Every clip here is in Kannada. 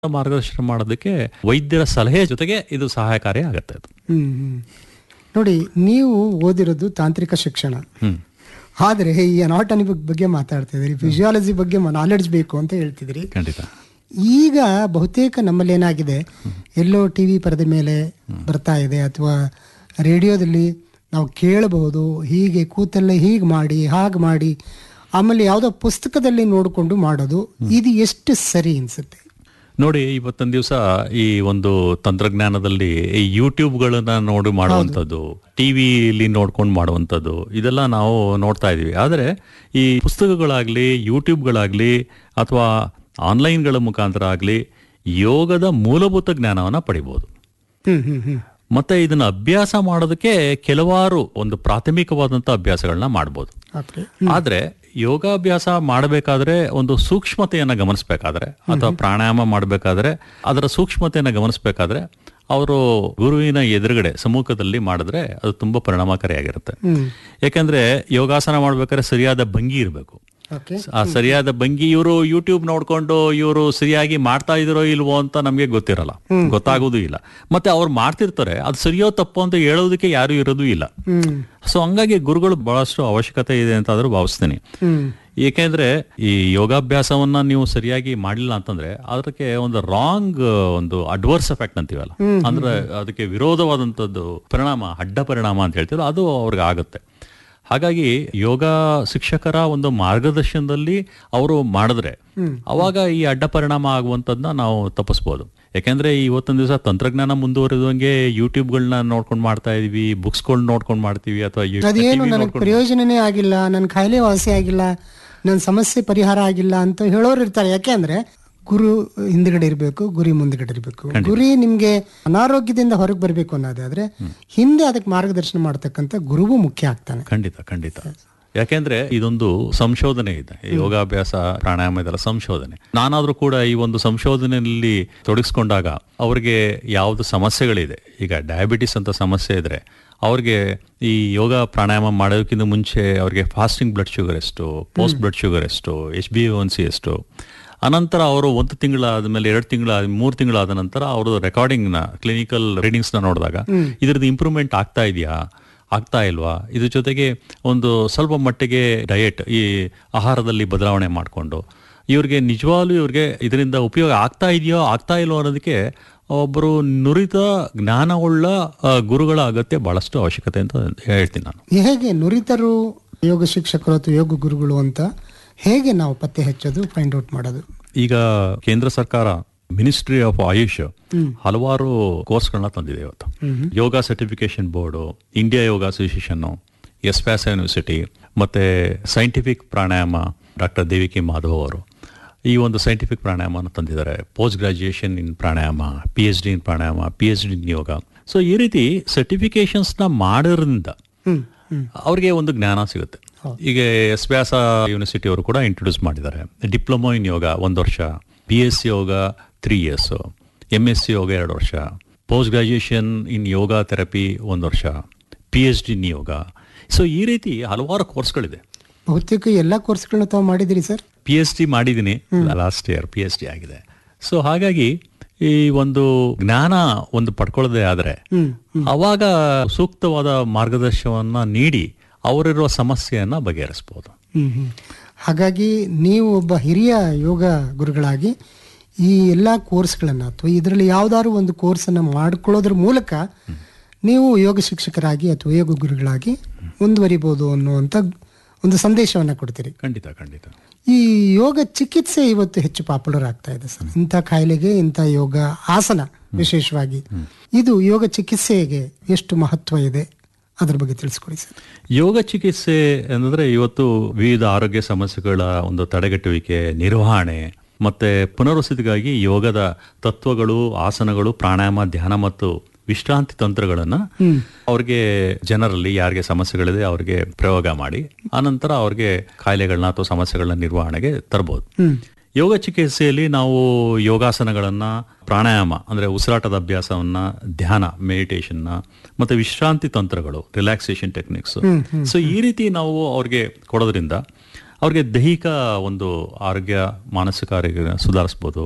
ಮಾರ್ಗದರ್ಶನ ಮಾಡೋದಕ್ಕೆ ವೈದ್ಯರ ಸಲಹೆ ಜೊತೆಗೆ ಇದು ಸಹಾಯಕಾರಿ ಆಗುತ್ತೆ ಅದು ಹ್ಮ್ ಹ್ಮ್. ನೋಡಿ ನೀವು ಓದಿರೋದು ತಾಂತ್ರಿಕ ಶಿಕ್ಷಣ ಹ್ಮ್ ಆದರೆ ಈ ಅನಾಟಮಿ ಬಗ್ಗೆ ಮಾತಾಡ್ತಿದ್ರಿ ಫಿಸಿಯಾಲಜಿ ಬಗ್ಗೆ ನಾಲೆಡ್ಜ್ ಬೇಕು ಅಂತ ಹೇಳ್ತಿದ್ರಿ ಖಂಡಿತ ಈಗ ಬಹುತೇಕ ನಮ್ಮಲ್ಲಿ ಏನಾಗಿದೆ ಎಲ್ಲೋ ಟಿ ವಿ ಪರದೆ ಮೇಲೆ ಬರ್ತಾ ಇದೆ ಅಥವಾ ರೇಡಿಯೋದಲ್ಲಿ ನಾವು ಕೇಳಬಹುದು ಹೀಗೆ ಕೂತಲ್ಲೇ ಹೀಗೆ ಮಾಡಿ ಹಾಗೆ ಮಾಡಿ ಆಮೇಲೆ ಯಾವುದೋ ಪುಸ್ತಕದಲ್ಲಿ ನೋಡಿಕೊಂಡು ಮಾಡೋದು ಇದು ಎಷ್ಟು ಸರಿ ಅನ್ಸುತ್ತೆ ನೋಡಿ ಇವತ್ತೊಂದು ದಿವಸ ಈ ಒಂದು ತಂತ್ರಜ್ಞಾನದಲ್ಲಿ ಈ ಯೂಟ್ಯೂಬ್ಗಳನ್ನ ನೋಡಿ ಮಾಡುವಂಥದ್ದು ಟಿವಿಲಿ ನೋಡ್ಕೊಂಡು ಮಾಡುವಂಥದ್ದು ಇದೆಲ್ಲ ನಾವು ನೋಡ್ತಾ ಇದೀವಿ ಆದರೆ ಈ ಪುಸ್ತಕಗಳಾಗ್ಲಿ ಯೂಟ್ಯೂಬ್ಗಳಾಗ್ಲಿ ಅಥವಾ ಆನ್ಲೈನ್ಗಳ ಮುಖಾಂತರ ಆಗಲಿ ಯೋಗದ ಮೂಲಭೂತ ಜ್ಞಾನವನ್ನ ಪಡಿಬೋದು ಹ್ಮ್ ಹ್ಮ್ ಹ್ಮ್ ಮತ್ತೆ ಇದನ್ನ ಅಭ್ಯಾಸ ಮಾಡೋದಕ್ಕೆ ಕೆಲವಾರು ಒಂದು ಪ್ರಾಥಮಿಕವಾದಂತ ಅಭ್ಯಾಸಗಳನ್ನ ಮಾಡ್ಬೋದು ಓಕೆ ಆದ್ರೆ ಯೋಗಾಭ್ಯಾಸ ಮಾಡಬೇಕಾದ್ರೆ ಒಂದು ಸೂಕ್ಷ್ಮತೆಯನ್ನ ಗಮನಿಸಬೇಕಾದ್ರೆ ಅಥವಾ ಪ್ರಾಣಾಯಾಮ ಮಾಡಬೇಕಾದ್ರೆ ಅದರ ಸೂಕ್ಷ್ಮತೆಯನ್ನ ಗಮನಿಸಬೇಕಾದ್ರೆ ಅವರು ಗುರುವಿನ ಎದುರುಗಡೆ ಸಮ್ಮುಖದಲ್ಲಿ ಮಾಡಿದ್ರೆ ಅದು ತುಂಬಾ ಪರಿಣಾಮಕಾರಿಯಾಗಿರುತ್ತೆ ಹ್ಮ್ ಯಾಕಂದ್ರೆ ಯೋಗಾಸನ ಮಾಡ್ಬೇಕಾದ್ರೆ ಸರಿಯಾದ ಭಂಗಿ ಇರಬೇಕು ಓಕೆ ಆ ಸರಿಯಾದ ಭಂಗಿ ಇವರು ಯೂಟ್ಯೂಬ್ ನೋಡ್ಕೊಂಡು ಇವರು ಸರಿಯಾಗಿ ಮಾಡ್ತಾ ಇದ್ರೋ ಇಲ್ವೋ ಅಂತ ನಮಗೆ ಗೊತ್ತಿರಲ್ಲ ಗೊತ್ತಾಗೋದು ಇಲ್ಲ ಮತ್ತೆ ಅವ್ರು ಮಾಡ್ತಿರ್ತಾರೆ ಅದು ಸರಿಯೋ ತಪ್ಪು ಅಂತ ಹೇಳೋದಕ್ಕೆ ಯಾರು ಇರೋದು ಇಲ್ಲ ಹ್ಮ್ ಸೊ ಹಂಗಾಗಿ ಗುರುಗಳು ಬಹಳಷ್ಟು ಅವಶ್ಯಕತೆ ಇದೆ ಅಂತ ಆದ್ರೂ ಭಾವಿಸ್ತೀನಿ ಹ್ಮ್ ಏಕೆಂದ್ರೆ ಈ ಯೋಗಾಭ್ಯಾಸವನ್ನ ನೀವು ಸರಿಯಾಗಿ ಮಾಡಿಲ್ಲ ಅಂತಂದ್ರೆ ಅದಕ್ಕೆ ಒಂದು ರಾಂಗ್ ಒಂದು ಅಡ್ವರ್ಸ್ ಎಫೆಕ್ಟ್ ಅಂತೀವಲ್ಲ ಅಂದ್ರೆ ಅದಕ್ಕೆ ವಿರೋಧವಾದಂಥದ್ದು ಪರಿಣಾಮ ಅಡ್ಡ ಪರಿಣಾಮ ಅಂತ ಹೇಳ್ತೀವಲ್ಲ ಅದು ಅವ್ರಿಗೆ ಆಗುತ್ತೆ ಹಾಗಾಗಿ ಯೋಗ ಶಿಕ್ಷಕರ ಒಂದು ಮಾರ್ಗದರ್ಶನದಲ್ಲಿ ಅವರು ಮಾಡಿದ್ರೆ ಅವಾಗ ಈ ಅಡ್ಡ ಪರಿಣಾಮ ಆಗುವಂಥದ್ದನ್ನ ನಾವು ತಪ್ಪಿಸ್ಬೋದು ಯಾಕೆಂದ್ರೆ ಇವತ್ತೊಂದು ದಿವಸ ತಂತ್ರಜ್ಞಾನ ಮುಂದುವರೆದಂಗೆ ಯೂಟ್ಯೂಬ್ಗಳನ್ನ ನೋಡ್ಕೊಂಡು ಮಾಡ್ತಾ ಇದೀವಿ ಬುಕ್ಸ್ಗಳನ್ನ ನೋಡ್ಕೊಂಡು ಮಾಡ್ತೀವಿ ಅಥವಾ ಅದೇನು ನನಗೆ ಪ್ರಯೋಜನನೇ ಆಗಿಲ್ಲ ನನ್ನ ಕಾಯಿಲೆ ವಾಸಿ ಆಗಿಲ್ಲ ನನ್ನ ಸಮಸ್ಯೆ ಪರಿಹಾರ ಆಗಿಲ್ಲ ಅಂತ ಹೇಳೋರು ಇರ್ತಾರೆ ಯಾಕೆ ಅಂದ್ರೆ ಗುರು ಹಿಂದ್ಗಡೆ ಇರಬೇಕು ಗುರಿ ಮುಂದ್ಗಡೆ ಇರಬೇಕು ಗುರಿ ನಿಮ್ಗೆ ಅನಾರೋಗ್ಯದಿಂದ ಹೊರಗೆ ಬರಬೇಕು ಅನ್ನೋದಾದ್ರೆ ಹಿಂದೆ ಅದಕ್ಕೆ ಮಾರ್ಗದರ್ಶನ ಮಾಡ್ತಕ್ಕಂಥ ಗುರುವು ಮುಖ್ಯ ಆಗ್ತಾನೆ ಖಂಡಿತ ಖಂಡಿತ ಯಾಕೆಂದ್ರೆ ಇದೊಂದು ಸಂಶೋಧನೆ ಇದೆ ಈ ಯೋಗಾಭ್ಯಾಸ ಪ್ರಾಣಾಯಾಮ ಇದೆಲ್ಲ ಸಂಶೋಧನೆ ನಾನಾದ್ರೂ ಕೂಡ ಈ ಒಂದು ಸಂಶೋಧನೆಯಲ್ಲಿ ತೊಡಗಿಸ್ಕೊಂಡಾಗ ಅವ್ರಿಗೆ ಯಾವ್ದು ಸಮಸ್ಯೆಗಳಿದೆ ಈಗ ಡಯಾಬಿಟಿಸ್ ಅಂತ ಸಮಸ್ಯೆ ಇದ್ರೆ ಅವ್ರಿಗೆ ಈ ಯೋಗ ಪ್ರಾಣಾಯಾಮ ಮಾಡೋದಕ್ಕಿಂತ ಮುಂಚೆ ಅವ್ರಿಗೆ ಫಾಸ್ಟಿಂಗ್ ಬ್ಲಡ್ ಶುಗರ್ ಎಷ್ಟು ಪೋಸ್ಟ್ ಬ್ಲಡ್ ಶುಗರ್ ಎಷ್ಟು ಎಚ್ ಬಿ ಒನ್ ಸಿ ಎಷ್ಟು ಅನಂತರ ಅವರು ಒಂದು ತಿಂಗಳಾದ ಮೇಲೆ ಎರಡು ತಿಂಗಳ ಮೂರು ತಿಂಗಳಾದ ನಂತರ ಅವರು ರೆಕಾರ್ಡಿಂಗ್ನ ಕ್ಲಿನಿಕಲ್ ರೀಡಿಂಗ್ಸ್ನ ನೋಡಿದಾಗ ಇದ್ರದ್ದು ಇಂಪ್ರೂವ್ಮೆಂಟ್ ಆಗ್ತಾ ಇದೆಯಾ ಆಗ್ತಾ ಇಲ್ವಾ ಇದ್ರ ಜೊತೆಗೆ ಒಂದು ಸ್ವಲ್ಪ ಮಟ್ಟಿಗೆ ಡಯಟ್ ಈ ಆಹಾರದಲ್ಲಿ ಬದಲಾವಣೆ ಮಾಡಿಕೊಂಡು ಇವ್ರಿಗೆ ನಿಜವಾಗ್ಲೂ ಇವ್ರಿಗೆ ಇದರಿಂದ ಉಪಯೋಗ ಆಗ್ತಾ ಇದೆಯೋ ಆಗ್ತಾ ಇಲ್ವೋ ಅನ್ನೋದಕ್ಕೆ ಒಬ್ಬರು ನುರಿತ ಜ್ಞಾನವುಳ್ಳ ಆ, ಗುರುಗಳ ಅಗತ್ಯ ಬಹಳಷ್ಟು ಅವಶ್ಯಕತೆ ಅಂತ ಹೇಳ್ತೀನಿ ನಾನು ಹೇಗೆ ನುರಿತರು ಯೋಗ ಶಿಕ್ಷಕರು ಅಥವಾ ಯೋಗ ಗುರುಗಳು ಅಂತ ಹೇಗೆ ನಾವು ಪತ್ತೆ ಹಚ್ಚೋದು ಫೈಂಡ್ ಔಟ್ ಮಾಡೋದು ಈಗ ಕೇಂದ್ರ ಸರ್ಕಾರ ಮಿನಿಸ್ಟ್ರಿ ಆಫ್ ಆಯುಷ್ ಹಲವಾರು ಕೋರ್ಸ್ಗಳನ್ನ ತಂದಿದೆ ಇವತ್ತು yoga certification board India yoga association S Vyasa university ಮತ್ತೆ ಸೈಂಟಿಫಿಕ್ ಪ್ರಾಣಾಯಾಮ ಡಾಕ್ಟರ್ ದೇವಿಕೆ ಮಾಧವ್ ಅವರು ಈ ಒಂದು ಸೈಂಟಿಫಿಕ್ ಪ್ರಾಣಾಯಾಮನ ತಂದಿದ್ದಾರೆ post graduation in pranayama P H D in pranayama P H D in yoga so ಈ ರೀತಿ ಸರ್ಟಿಫಿಕೇಶನ್ಸ್ನ ಮಾಡೋದ್ರಿಂದ ಹ್ಮ್ ಹ್ಮ್ ಅವ್ರಿಗೆ ಒಂದು ಜ್ಞಾನ ಸಿಗುತ್ತೆ ಈಗ ಎಸ್ ವ್ಯಾಸ ಯೂನಿವರ್ಸಿಟಿ ಅವರು ಕೂಡ ಇಂಟ್ರೊಡ್ಯೂಸ್ ಮಾಡಿದ್ದಾರೆ ಡಿಪ್ಲೊಮೊ ಇನ್ ಯೋಗ ಒಂದು ವರ್ಷ B S C yoga three years M S C yoga ಎರಡು ವರ್ಷ post graduation in yoga therapy ಒಂದು ವರ್ಷ P H D in yoga so ಈ ರೀತಿ ಹಲವಾರು ಕೋರ್ಸ್ಗಳಿದೆ ಬಹುತೇಕ ಎಲ್ಲಾ ಕೋರ್ಸ್ಗಳನ್ನ ತಾವು ಮಾಡಿದಿರಿ ಸರ್ ಪಿ ಎಚ್ ಡಿ ಮಾಡಿದ್ದೀನಿ last year P H D ಆಗಿದೆ ಸೊ ಹಾಗಾಗಿ ಈ ಒಂದು ಜ್ಞಾನ ಒಂದು ಪಡ್ಕೊಳ್ಳದೆ ಆದರೆ ಹ್ಮ್ ಅವಾಗ ಸೂಕ್ತವಾದ ಮಾರ್ಗದರ್ಶನವನ್ನ ನೀಡಿ ಅವರಿರುವ ಸಮಸ್ಯೆಯನ್ನ ಬಗೆಹರಿಸಬಹುದು ಹ್ಮ್ ಹ್ಮ್. ಹಾಗಾಗಿ ನೀವು ಒಬ್ಬ ಹಿರಿಯ ಯೋಗ ಗುರುಗಳಾಗಿ ಈ ಎಲ್ಲ ಕೋರ್ಸ್ಗಳನ್ನು ಅಥವಾ ಇದರಲ್ಲಿ ಯಾವ್ದಾದ್ರು ಒಂದು ಕೋರ್ಸನ್ನು ಮಾಡ್ಕೊಳ್ಳೋದ್ರ ಮೂಲಕ ನೀವು ಯೋಗ ಶಿಕ್ಷಕರಾಗಿ ಅಥವಾ ಯೋಗ ಗುರುಗಳಾಗಿ ಮುಂದುವರಿಬೋದು ಅನ್ನುವಂಥ ಒಂದು ಸಂದೇಶವನ್ನು ಕೊಡ್ತೀರಿ ಖಂಡಿತ ಖಂಡಿತ ಈ ಯೋಗ ಚಿಕಿತ್ಸೆ ಇವತ್ತು ಹೆಚ್ಚು ಪಾಪ್ಯುಲರ್ ಆಗ್ತಾ ಇದೆ ಸರ್ ಇಂಥ ಕಾಯಿಲೆಗೆ ಇಂಥ ಯೋಗ ಆಸನ ವಿಶೇಷವಾಗಿ ಇದು ಯೋಗ ಚಿಕಿತ್ಸೆಗೆ ಎಷ್ಟು ಮಹತ್ವ ಇದೆ ಅದ್ರ ಬಗ್ಗೆ ತಿಳಿಸ್ಕೊಡಿ ಸರ್ ಯೋಗ ಚಿಕಿತ್ಸೆ ಅಂದ್ರೆ ಇವತ್ತು ವಿವಿಧ ಆರೋಗ್ಯ ಸಮಸ್ಯೆಗಳ ಒಂದು ತಡೆಗಟ್ಟುವಿಕೆ ನಿರ್ವಹಣೆ ಮತ್ತೆ ಪುನರ್ವಸತಿಗಾಗಿ ಯೋಗದ ತತ್ವಗಳು ಆಸನಗಳು ಪ್ರಾಣಾಯಾಮ ಧ್ಯಾನ ಮತ್ತು ವಿಶ್ರಾಂತಿ ತಂತ್ರಗಳನ್ನ ಅವ್ರಿಗೆ ಜನರಲ್ಲಿ ಯಾರಿಗೆ ಸಮಸ್ಯೆಗಳಿದೆ ಅವ್ರಿಗೆ ಪ್ರಯೋಗ ಮಾಡಿ ಆನಂತರ ಅವ್ರಿಗೆ ಕಾಯಿಲೆಗಳನ್ನ ಅಥವಾ ಸಮಸ್ಯೆಗಳನ್ನ ನಿರ್ವಹಣೆಗೆ ತರಬಹುದು ಹ್ಮ್ ಯೋಗ ಚಿಕಿತ್ಸೆಯಲ್ಲಿ ನಾವು ಯೋಗಾಸನಗಳನ್ನ ಪ್ರಾಣಾಯಾಮ ಅಂದ್ರೆ ಉಸಿರಾಟದ ಅಭ್ಯಾಸವನ್ನ ಧ್ಯಾನ ಮೆಡಿಟೇಷನ್ ಮತ್ತೆ ವಿಶ್ರಾಂತಿ ತಂತ್ರಗಳು ರಿಲ್ಯಾಕ್ಸೇಷನ್ ಟೆಕ್ನಿಕ್ಸ್ ಸೊ ಈ ರೀತಿ ನಾವು ಅವ್ರಿಗೆ ಕೊಡೋದ್ರಿಂದ ಅವ್ರಿಗೆ ದೈಹಿಕ ಒಂದು ಆರೋಗ್ಯ ಮಾನಸಿಕ ಆರೋಗ್ಯ ಸುಧಾರಿಸ್ಬೋದು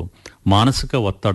ಮಾನಸಿಕ ಒತ್ತಡ